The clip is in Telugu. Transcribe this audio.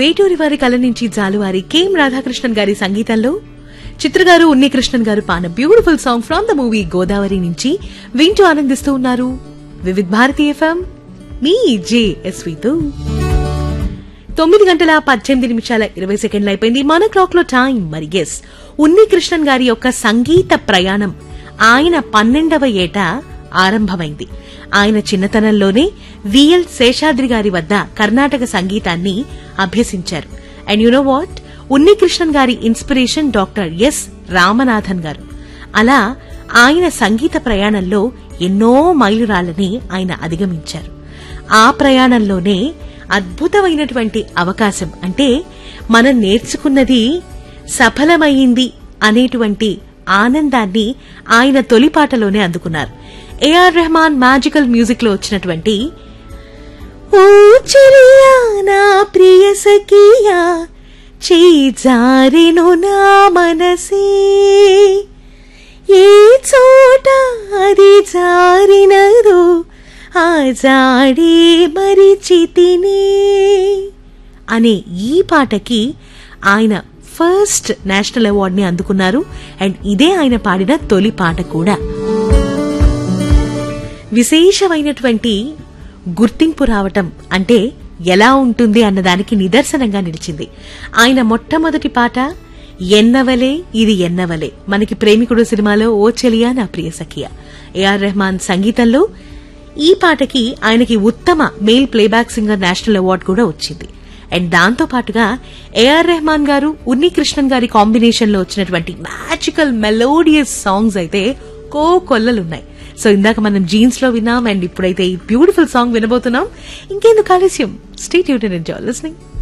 వేటూరి వారి కళ నుంచి జాలువారి కెఎం రాధాకృష్ణన్ గారి సంగీతంలో చిత్రగారు ఉన్నికృష్ణన్ గారు పాన beautiful song from the movie Godavari నుంచి వింటూ ఆనందిస్తూ ఉన్నారు వివిధ్ భారతి ఎఫ్ఎం మీ జేఎస్వితో తొమ్మిది గంటల పద్దెనిమిది నిమిషాల ఇరవై సెకండ్లు అయిపోయింది మన క్లాక్ లో టైం మరి ఎస్ ఉన్ని కృష్ణన్ గారి యొక్క సంగీత ప్రయాణం ఆయన పన్నెండవ ఏట ఆరంభమైంది ఆయన చిన్నతనంలోనే విఎల్ శేషాద్రి గారి వద్ద కర్ణాటక సంగీతాన్ని అభ్యసించారు and you know what Unni Krishnan గారి ఇన్స్పిరేషన్ డాక్టర్ ఎస్ రామనాథన్ గారు అలా ఆయన సంగీత ప్రయాణంలో ఎన్నో మైలురాళ్లని ఆయన అధిగమించారు ఆ ప్రయాణంలోనే అద్భుతమైనటువంటి అవకాశం అంటే మనం నేర్చుకున్నది సఫలమైంది అనేటువంటి ఆనందాన్ని ఆయన తొలిపాటలోనే అందుకున్నారు ఏఆర్ రెహమాన్ మ్యాజికల్ మ్యూజిక్ లో వచ్చినటువంటి ఓ చెలియా నా ప్రియ సఖియా చేజారెను నా మనసే ఏ చోట అది జారినదో ఆ జాడే మరిచితిని అనే ఈ పాటకి ఆయన ఫస్ట్ నేషనల్ అవార్డ్ ని అందుకున్నారు అండ్ ఇదే ఆయన పాడిన తొలి పాట కూడా విశేషమైనటువంటి గుర్తింపు రావటం అంటే ఎలా ఉంటుంది అన్నదానికి నిదర్శనంగా నిలిచింది ఆయన మొట్టమొదటి పాట ఎన్నవలే ఇది ఎన్నవలే మనకి ప్రేమికుడు సినిమాలో ఓ చెలియా నా ప్రియ సఖియా ఏఆర్ రెహమాన్ సంగీతంలో ఈ పాటకి ఆయనకి ఉత్తమ male playback singer national award కూడా వచ్చింది అండ్ దాంతో పాటుగా ఏఆర్ రెహమాన్ గారు ఉన్ని కృష్ణన్ గారి కాంబినేషన్ లో వచ్చినటువంటి మ్యాజికల్ మెలోడియస్ సాంగ్స్ అయితే కో కొల్లలున్నాయి సో ఇందాక మనం జీన్స్ లో విన్నాం అండ్ ఇప్పుడైతే ఈ బ్యూటిఫుల్ సాంగ్ వినబోతున్నాం ఇంకెందుకు ఆలస్యం స్టేట్ యూటన్ ఎంజాయ్ లిస్నింగ్